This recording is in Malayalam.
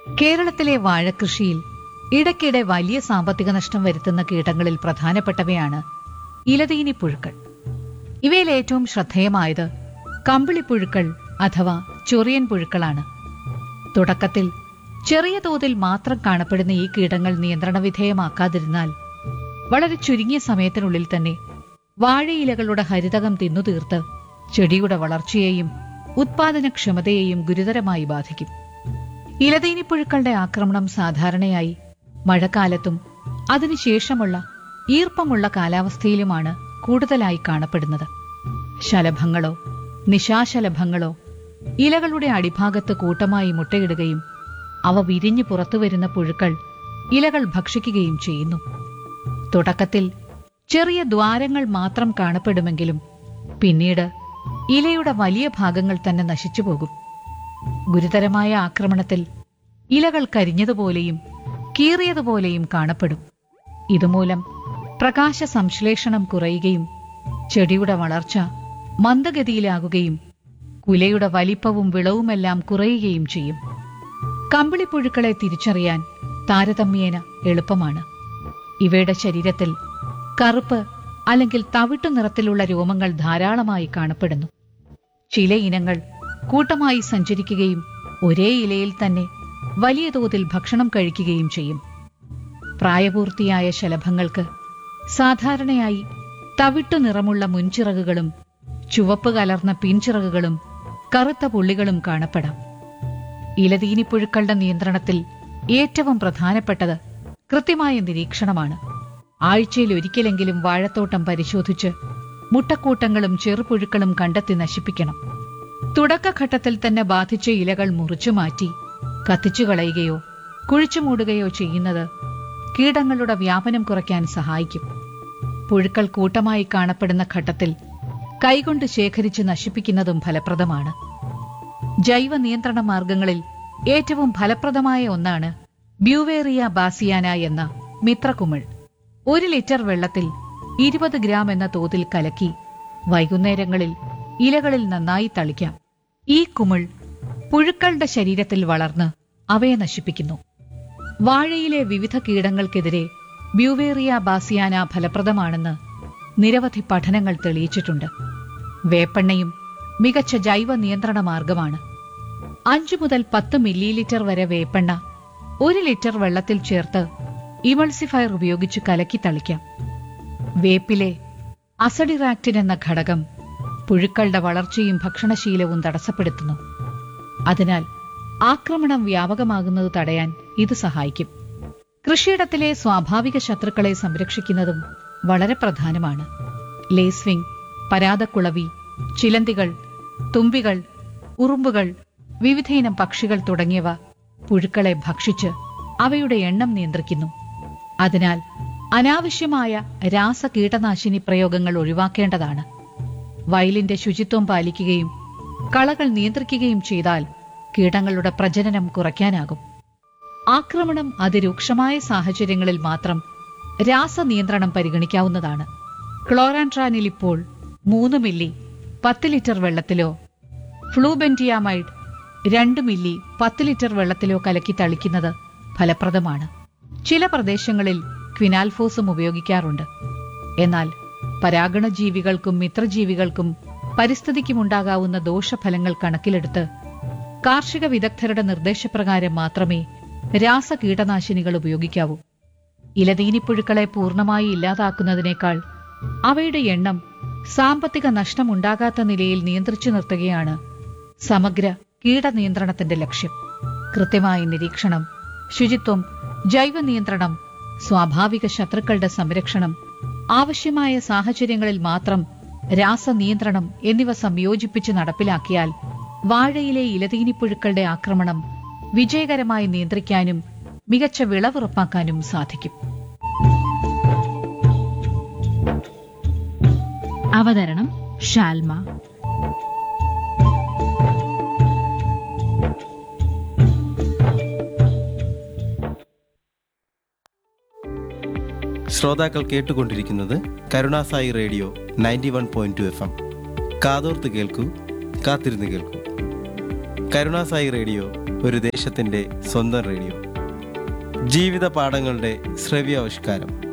കേരളത്തിലെ വാഴകൃഷിയിൽ ഇടയ്ക്കിടെ വലിയ സാമ്പത്തിക നഷ്ടം വരുത്തുന്ന കീടങ്ങളിൽ പ്രധാനപ്പെട്ടവയാണ് ഇലതീനി പുഴുക്കൾ ഇവയിൽ ഏറ്റവും ശ്രദ്ധേയമായത് കമ്പിളിപ്പുഴുക്കൾ അഥവാ ചൊറിയൻ പുഴുക്കളാണ് തുടക്കത്തിൽ ചെറിയ തോതിൽ മാത്രം കാണപ്പെടുന്ന ഈ കീടങ്ങൾ നിയന്ത്രണ വിധേയമാക്കാതിരുന്നാൽ വളരെ ചുരുങ്ങിയ സമയത്തിനുള്ളിൽ തന്നെ വാഴയിലകളുടെ ഹരിതകം തിന്നുതീർത്ത് ചെടിയുടെ വളർച്ചയെയും ഉത്പാദനക്ഷമതയെയും ഗുരുതരമായി ബാധിക്കും ഇലതീനിപ്പുഴുക്കളുടെ ആക്രമണം സാധാരണയായി മഴക്കാലത്തും അതിനുശേഷമുള്ള ഈർപ്പമുള്ള കാലാവസ്ഥയിലുമാണ് കൂടുതലായി കാണപ്പെടുന്നത് ശലഭങ്ങളോ നിശാശലഭങ്ങളോ ഇലകളുടെ അടിഭാഗത്ത് കൂട്ടമായി മുട്ടയിടുകയും അവ വിരിഞ്ഞു പുറത്തുവരുന്ന പുഴുക്കൾ ഇലകൾ ഭക്ഷിക്കുകയും ചെയ്യുന്നു തുടക്കത്തിൽ ചെറിയ ദ്വാരങ്ങൾ മാത്രം കാണപ്പെടുമെങ്കിലും പിന്നീട് ഇലയുടെ വലിയ ഭാഗങ്ങൾ തന്നെ നശിച്ചുപോകും ഗുരുതരമായ ആക്രമണത്തിൽ ഇലകൾ കരിഞ്ഞതുപോലെയും കീറിയതുപോലെയും കാണപ്പെടും ഇതുമൂലം പ്രകാശ സംശ്ലേഷണം കുറയുകയും ചെടിയുടെ വളർച്ച മന്ദഗതിയിലാകുകയും കുലയുടെ വലിപ്പവും വിളവുമെല്ലാം കുറയുകയും ചെയ്യും കമ്പിളിപ്പുഴുക്കളെ തിരിച്ചറിയാൻ താരതമ്യേന എളുപ്പമാണ് ഇവയുടെ ശരീരത്തിൽ കറുപ്പ് അല്ലെങ്കിൽ തവിട്ടു നിറത്തിലുള്ള രോമങ്ങൾ ധാരാളമായി കാണപ്പെടുന്നു ചില ഇനങ്ങൾ കൂട്ടമായി സഞ്ചരിക്കുകയും ഒരേ ഇലയിൽ തന്നെ വലിയ തോതിൽ ഭക്ഷണം കഴിക്കുകയും ചെയ്യും പ്രായപൂർത്തിയായ ശലഭങ്ങൾക്ക് സാധാരണയായി തവിട്ടു നിറമുള്ള മുൻചിറകുകളും ചുവപ്പ് കലർന്ന പിൻചിറകുകളും കറുത്ത പുള്ളികളും കാണപ്പെടാം ഇലതീനിപ്പുഴുക്കളുടെ നിയന്ത്രണത്തിൽ ഏറ്റവും പ്രധാനപ്പെട്ടത് കൃത്യമായ നിരീക്ഷണമാണ് ആഴ്ചയിൽ ഒരിക്കലെങ്കിലും വാഴത്തോട്ടം പരിശോധിച്ച് മുട്ടക്കൂട്ടങ്ങളും ചെറുപുഴുക്കളും കണ്ടെത്തി നശിപ്പിക്കണം തുടക്കഘട്ടത്തിൽ തന്നെ ബാധിച്ച ഇലകൾ മുറിച്ചു മാറ്റി കത്തിച്ചു കളയുകയോ കുഴിച്ചു മൂടുകയോ ചെയ്യുന്നത് കീടങ്ങളുടെ വ്യാപനം കുറയ്ക്കാൻ സഹായിക്കും പുഴുക്കൾ കൂട്ടമായി കാണപ്പെടുന്ന ഘട്ടത്തിൽ കൈകൊണ്ട് ശേഖരിച്ച് നശിപ്പിക്കുന്നതും ഫലപ്രദമാണ് ജൈവ നിയന്ത്രണ മാർഗങ്ങളിൽ ഏറ്റവും ഫലപ്രദമായ ഒന്നാണ് ബ്യൂവേറിയ ബാസിയാന എന്ന മിത്രകുമിൾ ഒരു ലിറ്റർ വെള്ളത്തിൽ ഇരുപത് ഗ്രാം എന്ന തോതിൽ കലക്കി വൈകുന്നേരങ്ങളിൽ ഇലകളിൽ നന്നായി തളിക്കാം ഈ കുമിൾ പുഴുക്കളുടെ ശരീരത്തിൽ വളർന്ന് അവയെ നശിപ്പിക്കുന്നു വാഴയിലെ വിവിധ കീടങ്ങൾക്കെതിരെ ബ്യൂവേറിയ ബാസിയാന ഫലപ്രദമാണെന്ന് നിരവധി പഠനങ്ങൾ തെളിയിച്ചിട്ടുണ്ട് വേപ്പെണ്ണയും മികച്ച ജൈവ നിയന്ത്രണ മാർഗമാണ് അഞ്ചു മുതൽ പത്ത് മില്ലി ലിറ്റർ വരെ വേപ്പെണ്ണ ഒരു ലിറ്റർ വെള്ളത്തിൽ ചേർത്ത് ഇമൾസിഫയർ ഉപയോഗിച്ച് കലക്കി തളിക്കാം വേപ്പിലെ അസഡിറാക്റ്റിൻ എന്ന ഘടകം പുഴുക്കളുടെ വളർച്ചയും ഭക്ഷണശീലവും തടസ്സപ്പെടുത്തുന്നു അതിനാൽ ആക്രമണം വ്യാപകമാകുന്നത് തടയാൻ ഇത് സഹായിക്കും കൃഷിയിടത്തിലെ സ്വാഭാവിക ശത്രുക്കളെ സംരക്ഷിക്കുന്നതും വളരെ പ്രധാനമാണ് ലേസ്വിംഗ് പരാതക്കുളവി ചിലന്തികൾ തുമ്പികൾ ഉറുമ്പുകൾ വിവിധയിനം പക്ഷികൾ തുടങ്ങിയവ പുഴുക്കളെ ഭക്ഷിച്ച് അവയുടെ എണ്ണം നിയന്ത്രിക്കുന്നു അതിനാൽ അനാവശ്യമായ രാസ കീടനാശിനി പ്രയോഗങ്ങൾ ഒഴിവാക്കേണ്ടതാണ് വയലിന്റെ ശുചിത്വം പാലിക്കുകയും കളകൾ നിയന്ത്രിക്കുകയും ചെയ്താൽ കീടങ്ങളുടെ പ്രജനനം കുറയ്ക്കാനാകും ആക്രമണം അതിരൂക്ഷമായ സാഹചര്യങ്ങളിൽ മാത്രം രാസനിയന്ത്രണം പരിഗണിക്കാവുന്നതാണ് ക്ലോറാൻട്രാനിൽ ഇപ്പോൾ മൂന്ന് മില്ലി പത്ത് ലിറ്റർ വെള്ളത്തിലോ ഫ്ലൂബെന്റിയാമൈഡ് രണ്ട് മില്ലി പത്ത് ലിറ്റർ വെള്ളത്തിലോ കലക്കി തളിക്കുന്നത് ഫലപ്രദമാണ് ചില പ്രദേശങ്ങളിൽ ക്വിനാൽഫോസും ഉപയോഗിക്കാറുണ്ട് എന്നാൽ പരാഗണജീവികൾക്കും മിത്രജീവികൾക്കും പരിസ്ഥിതിക്കുമുണ്ടാകാവുന്ന ദോഷഫലങ്ങൾ കണക്കിലെടുത്ത് കാർഷിക വിദഗ്ധരുടെ നിർദ്ദേശപ്രകാരം മാത്രമേ രാസ കീടനാശിനികൾ ഉപയോഗിക്കാവൂ ഇലതീനിപ്പുഴുക്കളെ പൂർണ്ണമായി ഇല്ലാതാക്കുന്നതിനേക്കാൾ അവയുടെ എണ്ണം സാമ്പത്തിക നഷ്ടമുണ്ടാകാത്ത നിലയിൽ നിയന്ത്രിച്ചു നിർത്തുകയാണ് സമഗ്ര കീടനിയന്ത്രണത്തിന്റെ ലക്ഷ്യം കൃത്യമായ നിരീക്ഷണം ശുചിത്വം ജൈവ നിയന്ത്രണം സ്വാഭാവിക ശത്രുക്കളുടെ സംരക്ഷണം ആവശ്യമായ സാഹചര്യങ്ങളിൽ മാത്രം രാസനിയന്ത്രണം എന്നിവ സംയോജിപ്പിച്ച് നടപ്പിലാക്കിയാൽ വാഴയിലെ ഇലതീനിപ്പുഴുക്കളുടെ ആക്രമണം വിജയകരമായി നിയന്ത്രിക്കാനും മികച്ച വിളവുറപ്പാക്കാനും സാധിക്കും അവതരണം ഷാൽമ ശ്രോതാക്കൾ കേട്ടുകൊണ്ടിരിക്കുന്നത് കരുണാസായി radio ninety one point two F M കാതോർത്ത് കേൾക്കൂ കാത്തിരുന്ന് കേൾക്കൂ കരുണാസായി റേഡിയോ ഒരു ദേശത്തിൻ്റെ സ്വന്തം റേഡിയോ ജീവിത പാഠങ്ങളുടെ ശ്രവ്യാവിഷ്കാരം